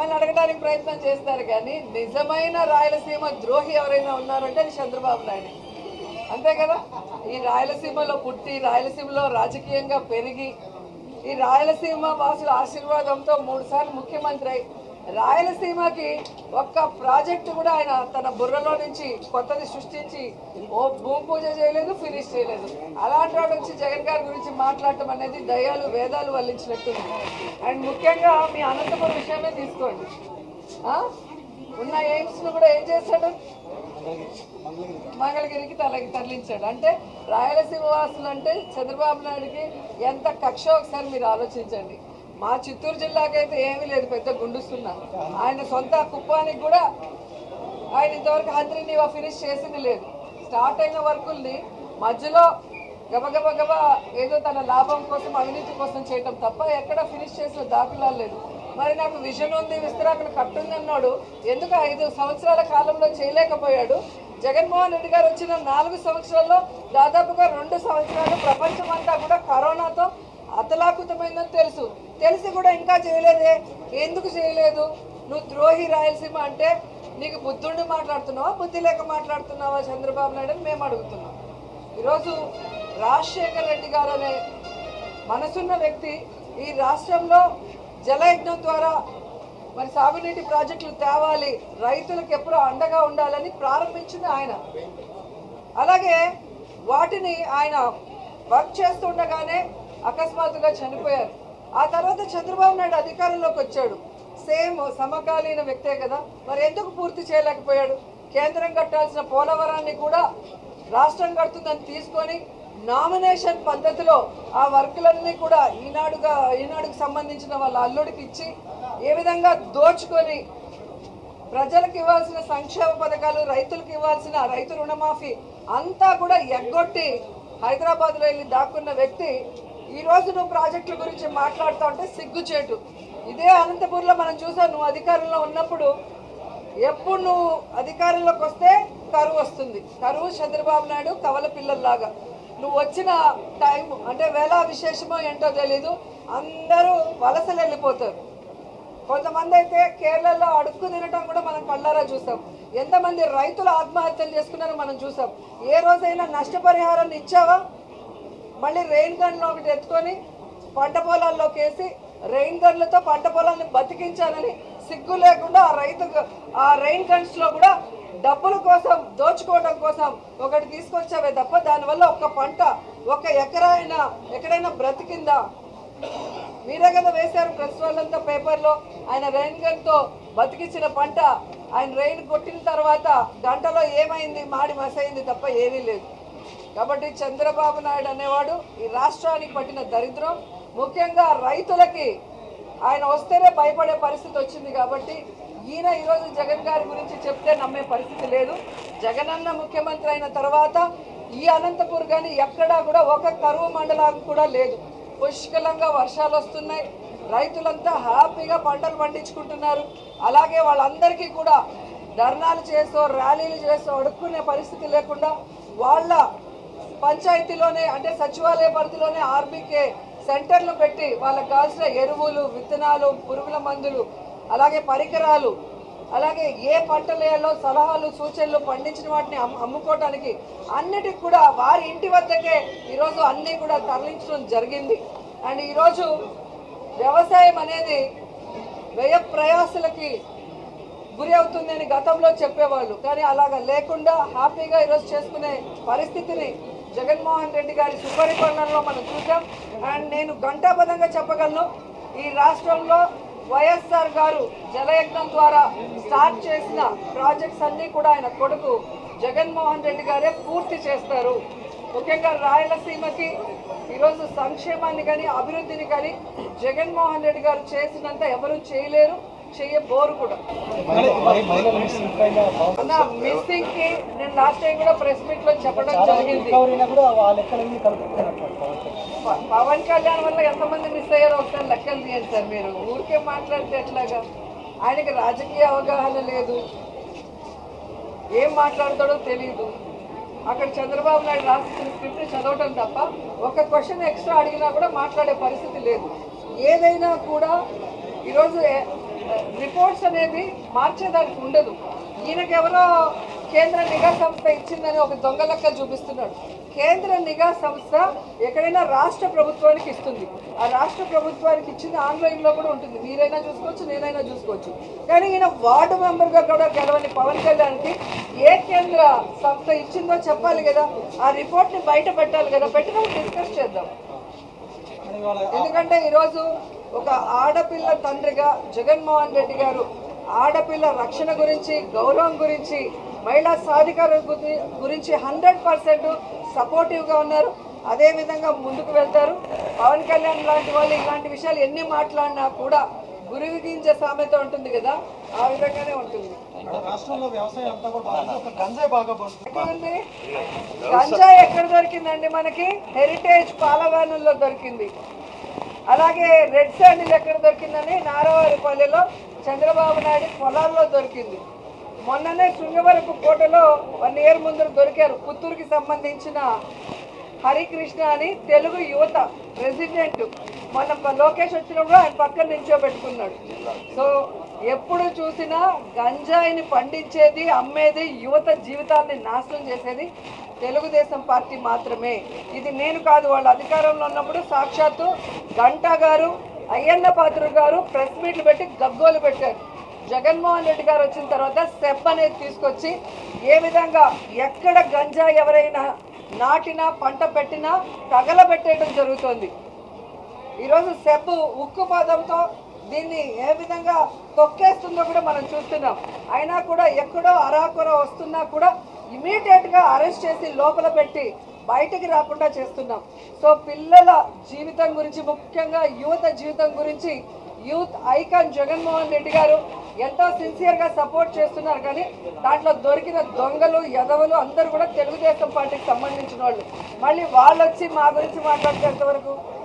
మమ్మల్ని అడగడానికి ప్రయత్నం చేస్తారు కానీ నిజమైన రాయలసీమ ద్రోహి ఎవరైనా ఉన్నారంటే అది చంద్రబాబు నాయుడు అంతే కదా ఈ రాయలసీమలో పుట్టి రాయలసీమలో రాజకీయంగా పెరిగి ఈ రాయలసీమ వాసుల ఆశీర్వాదంతో మూడు సార్లు ముఖ్యమంత్రి అయి రాయలసీమకి ఒక్క ప్రాజెక్టు కూడా ఆయన తన బుర్రలో నుంచి కొత్తది సృష్టించి ఓ భూమి పూజ చేయలేదు ఫినిష్ చేయలేదు అలాంటి వాడు వచ్చి జగన్ గారి గురించి మాట్లాడటం అనేది దయాలు వేదాలు వల్లించినట్టుంది అండ్ ముఖ్యంగా మీ అనంతపురం విషయమే తీసుకోండి ఆ? ఉన్న ఎయిమ్స్ ను కూడా ఏం చేశాడు మంగళగిరికి తలకి తరలించాడు అంటే రాయలసీమ వాసులు అంటే చంద్రబాబు నాయుడుకి ఎంత కక్ష ఒకసారి మీరు ఆలోచించండి మా చిత్తూరు జిల్లాకైతే ఏమీ లేదు పెద్ద గుండుస్తున్నా ఆయన సొంత కుప్పానికి కూడా ఆయన ఇంతవరకు హంద్రి నీవా ఫినిష్ చేసింది లేదు స్టార్ట్ అయిన వర్కుల్ని మధ్యలో గబగబ గబ ఏదో తన లాభం కోసం అవినీతి కోసం చేయటం తప్ప ఎక్కడ ఫినిష్ చేసిన దాఖలాలు లేదు మరి నాకు విజన్ ఉంది విస్తరాకులు కట్టుంది అన్నాడు ఎందుకు ఐదు సంవత్సరాల కాలంలో చేయలేకపోయాడు జగన్మోహన్ రెడ్డి గారు వచ్చిన నాలుగు సంవత్సరాల్లో దాదాపుగా రెండు సంవత్సరాలు ప్రపంచం అంతా కూడా కరోనాతో అతలాకుతమైందని తెలుసు తెలిసి కూడా ఇంకా చేయలేదే ఎందుకు చేయలేదు నువ్వు ద్రోహి రాయలసీమ అంటే నీకు బుద్ధుండి మాట్లాడుతున్నావా బుద్ధి లేక మాట్లాడుతున్నావా చంద్రబాబు నాయుడు అని మేము అడుగుతున్నాం ఈరోజు రాజశేఖర రెడ్డి గారు అనే మనసున్న వ్యక్తి ఈ రాష్ట్రంలో జలయజ్ఞం ద్వారా మరి సాగునీటి ప్రాజెక్టులు తేవాలి రైతులకు ఎప్పుడూ అండగా ఉండాలని ప్రారంభించింది ఆయన అలాగే వాటిని ఆయన వర్క్ చేస్తుండగానే అకస్మాత్తుగా చనిపోయారు ఆ తర్వాత చంద్రబాబు నాయుడు అధికారంలోకి వచ్చాడు సేమ్ సమకాలీన వ్యక్తే కదా మరి ఎందుకు పూర్తి చేయలేకపోయాడు కేంద్రం కట్టాల్సిన పోలవరాన్ని కూడా రాష్ట్రం కడుతుందని తీసుకొని నామినేషన్ పద్ధతిలో ఆ వర్కులన్నీ కూడా ఈనాడుగా ఈనాడుకు సంబంధించిన వాళ్ళ అల్లుడికి ఇచ్చి ఏ విధంగా దోచుకొని ప్రజలకు ఇవ్వాల్సిన సంక్షేమ పథకాలు రైతులకు ఇవ్వాల్సిన రైతు రుణమాఫీ అంతా కూడా ఎగ్గొట్టి హైదరాబాద్లో వెళ్ళి దాక్కున్న వ్యక్తి ఈ రోజు నువ్వు ప్రాజెక్టుల గురించి మాట్లాడుతూ ఉంటే సిగ్గుచేటు ఇదే అనంతపూర్లో మనం చూసాం నువ్వు అధికారంలో ఉన్నప్పుడు ఎప్పుడు నువ్వు అధికారంలోకి వస్తే కరువు వస్తుంది కరువు చంద్రబాబు నాయుడు కవల పిల్లల్లాగా నువ్వు వచ్చిన టైం అంటే వేళ విశేషమో ఏంటో తెలీదు అందరూ వలసలు వెళ్ళిపోతారు కొంతమంది అయితే కేరళలో అడుక్కు తినటం కూడా మనం కళ్ళారా చూసాం ఎంతమంది రైతులు ఆత్మహత్యలు చేసుకున్నారో మనం చూసాం ఏ రోజైనా నష్టపరిహారాన్ని ఇచ్చావా మళ్ళీ రెయిన్ గన్లు ఒకటి ఎత్తుకొని పంట పొలాల్లోకి వేసి రెయిన్ గన్లతో పంట పొలాన్ని బతికించాలని సిగ్గు లేకుండా ఆ రైతు ఆ రెయిన్ గన్స్ లో కూడా డబ్బుల కోసం దోచుకోవడం కోసం ఒకటి తీసుకొచ్చావే తప్ప దానివల్ల ఒక్క పంట ఒక ఎకరా అయినా ఎక్కడైనా బ్రతికిందా మీరే కదా వేశారు ప్రెస్ వాళ్ళంతా పేపర్లో ఆయన రెయిన్ గన్తో బతికించిన పంట ఆయన రెయిన్ కొట్టిన తర్వాత గంటలో ఏమైంది మాడి మసైంది తప్ప ఏమీ లేదు కాబట్టి చంద్రబాబు నాయుడు అనేవాడు ఈ రాష్ట్రానికి పట్టిన దరిద్రం ముఖ్యంగా రైతులకి ఆయన వస్తేనే భయపడే పరిస్థితి వచ్చింది కాబట్టి ఈయన ఈరోజు జగన్ గారి గురించి చెప్తే నమ్మే పరిస్థితి లేదు జగనన్న ముఖ్యమంత్రి అయిన తర్వాత ఈ అనంతపూర్ కానీ ఎక్కడా కూడా ఒక కరువు మండలం కూడా లేదు పుష్కలంగా వర్షాలు వస్తున్నాయి రైతులంతా హ్యాపీగా పంటలు పండించుకుంటున్నారు అలాగే వాళ్ళందరికీ కూడా ధర్నాలు చేసో ర్యాలీలు చేసో అడుక్కునే పరిస్థితి లేకుండా వాళ్ళ పంచాయతీలోనే అంటే సచివాలయ పరిధిలోనే ఆర్బీకే సెంటర్లు పెట్టి వాళ్ళకి కావాల్సిన ఎరువులు విత్తనాలు పురుగుల మందులు అలాగే పరికరాలు అలాగే ఏ పంటలు వేయాలో సలహాలు సూచనలు పండించిన వాటిని అమ్ము- అమ్ముకోవటానికి అన్నిటికి కూడా వారి ఇంటి వద్దకే ఈరోజు అన్నీ కూడా తరలించడం జరిగింది అండ్ ఈరోజు వ్యవసాయం అనేది వ్యయ ప్రయాసలకి గురి అవుతుందని గతంలో చెప్పేవాళ్ళు కానీ అలాగా లేకుండా హ్యాపీగా ఈరోజు చేసుకునే పరిస్థితిని జగన్మోహన్ రెడ్డి గారి సుపరిపాలనలో మనం చూసాం అండ్ నేను ఘంటాపదంగా చెప్పగలను ఈ రాష్ట్రంలో వైఎస్ఆర్ గారు జలయజ్ఞం ద్వారా స్టార్ట్ చేసిన ప్రాజెక్ట్స్ అన్నీ కూడా ఆయన కొడుకు జగన్మోహన్ రెడ్డి గారే పూర్తి చేస్తారు ముఖ్యంగా రాయలసీమకి ఈరోజు సంక్షేమాన్ని కానీ అభివృద్ధిని కానీ జగన్మోహన్ రెడ్డి గారు చేసినంత ఎవరూ చేయలేరు చేయబోరు కూడా అన్న మిస్సింగ్ కి నేను లాస్ట్ టైం కూడా ప్రెస్ మీట్ లో చెప్పడం జరిగింది ప- పవన్ కళ్యాణ్ వల్ల ఎంతమంది మిస్ అయ్యారో ఒకసారి లెక్కలు తీయండి సార్ మీరు ఊరికే మాట్లాడితే ఎట్లాగా ఆయనకి రాజకీయ అవగాహన లేదు ఏం మాట్లాడతాడో తెలియదు అక్కడ చంద్రబాబు నాయుడు రాసిన స్క్రిప్ట్ చదవటం తప్ప ఒక క్వశ్చన్ ఎక్స్ట్రా అడిగినా కూడా మాట్లాడే పరిస్థితి లేదు ఏదైనా కూడా ఈరోజు ఏ- రిపోర్ట్స్ అనేవి మార్చేదానికి ఉండదు ఈయనకెవరో కేంద్ర నిఘా సంస్థ ఇచ్చిందని ఒక దొంగ లెక్క చూపిస్తున్నాడు కేంద్ర నిఘా సంస్థ ఎక్కడైనా రాష్ట్ర ప్రభుత్వానికి ఇస్తుంది ఆ రాష్ట్ర ప్రభుత్వానికి ఇచ్చింది ఆన్లైన్లో కూడా ఉంటుంది మీరైనా చూసుకోవచ్చు నేనైనా చూసుకోవచ్చు కానీ ఈయన వార్డు మెంబర్గా కూడా గెలవని పవన్ కళ్యాణ్కి ఏ కేంద్ర సంస్థ ఇచ్చిందో చెప్పాలి కదా ఆ రిపోర్ట్ని బయట పెట్టాలి కదా పెట్టినప్పుడు డిస్కస్ చేద్దాం ఎందుకంటే ఈరోజు ఒక ఆడపిల్ల తండ్రిగా జగన్మోహన్ రెడ్డి గారు ఆడపిల్ల రక్షణ గురించి గౌరవం గురించి మహిళా సాధికార గురి- గురించి హండ్రెడ్ పర్సెంట్ సపోర్టివ్గా ఉన్నారు అదే విధంగా ముందుకు వెళ్తారు పవన్ కళ్యాణ్ లాంటి వాళ్ళు ఇలాంటి విషయాలు ఎన్ని మాట్లాడినా కూడా గురువు గింజ సామెత ఉంటుంది కదా ఆ విధంగానే ఉంటుంది రాష్ట్రంలో వ్యవసాయం అంతా కూడా బాగుంది. ఒక గంజాయి బాగా పడుతుంది ఎక్కడుంది గంజాయి ఎక్కడ దొరికిందండి మనకి హెరిటేజ్ పాలవానుల్లో దొరికింది అలాగే రెడ్ శాండిల్ ఎక్కడ దొరికిందని నారావారిపల్లిలో చంద్రబాబు నాయుడు పొలాల్లో దొరికింది మొన్ననే శృంగవరపు కోటలో వన్ ఇయర్ ముందు దొరికారు పుత్తూరుకి సంబంధించిన హరికృష్ణ అని తెలుగు యువత ప్రెసిడెంట్ మొన్న లోకేష్ వచ్చినప్పుడు ఆయన పక్కన నించోబెట్టుకున్నాడు సో ఎప్పుడు చూసినా గంజాయిని పండించేది అమ్మేది యువత జీవితాన్ని నాశనం చేసేది తెలుగుదేశం పార్టీ మాత్రమే ఇది నేను కాదు వాళ్ళు అధికారంలో ఉన్నప్పుడు సాక్షాత్తు గంటా గారు అయ్యన్న పాత్ర గారు ప్రెస్ మీట్లు పెట్టి గగ్గోలు పెట్టారు జగన్మోహన్ రెడ్డి గారు వచ్చిన తర్వాత సెప్ అనేది తీసుకొచ్చి ఏ విధంగా ఎక్కడ గంజా ఎవరైనా నాటినా పంట పెట్టినా తగలబెట్టేయడం జరుగుతోంది ఈరోజు సెబ్ ఉక్కు పదంతో దీన్ని ఏ విధంగా తొక్కేస్తుందో కూడా మనం చూస్తున్నాం అయినా కూడా ఎక్కడో అరాకొర వస్తున్నా కూడా ఇమీడియట్గా అరెస్ట్ చేసి లోపల పెట్టి బయటికి రాకుండా చేస్తున్నాం సో పిల్లల జీవితం గురించి ముఖ్యంగా యువత జీవితం గురించి యూత్ ఐకాన్ జగన్మోహన్ రెడ్డి గారు ఎంతో సిన్సియర్గా సపోర్ట్ చేస్తున్నారు కానీ దాంట్లో దొరికిన దొంగలు యదవలు అందరూ కూడా తెలుగుదేశం పార్టీకి సంబంధించిన వాళ్ళు మళ్ళీ వాళ్ళు వచ్చి మా గురించి మాట్లాడితే ఎంతవరకు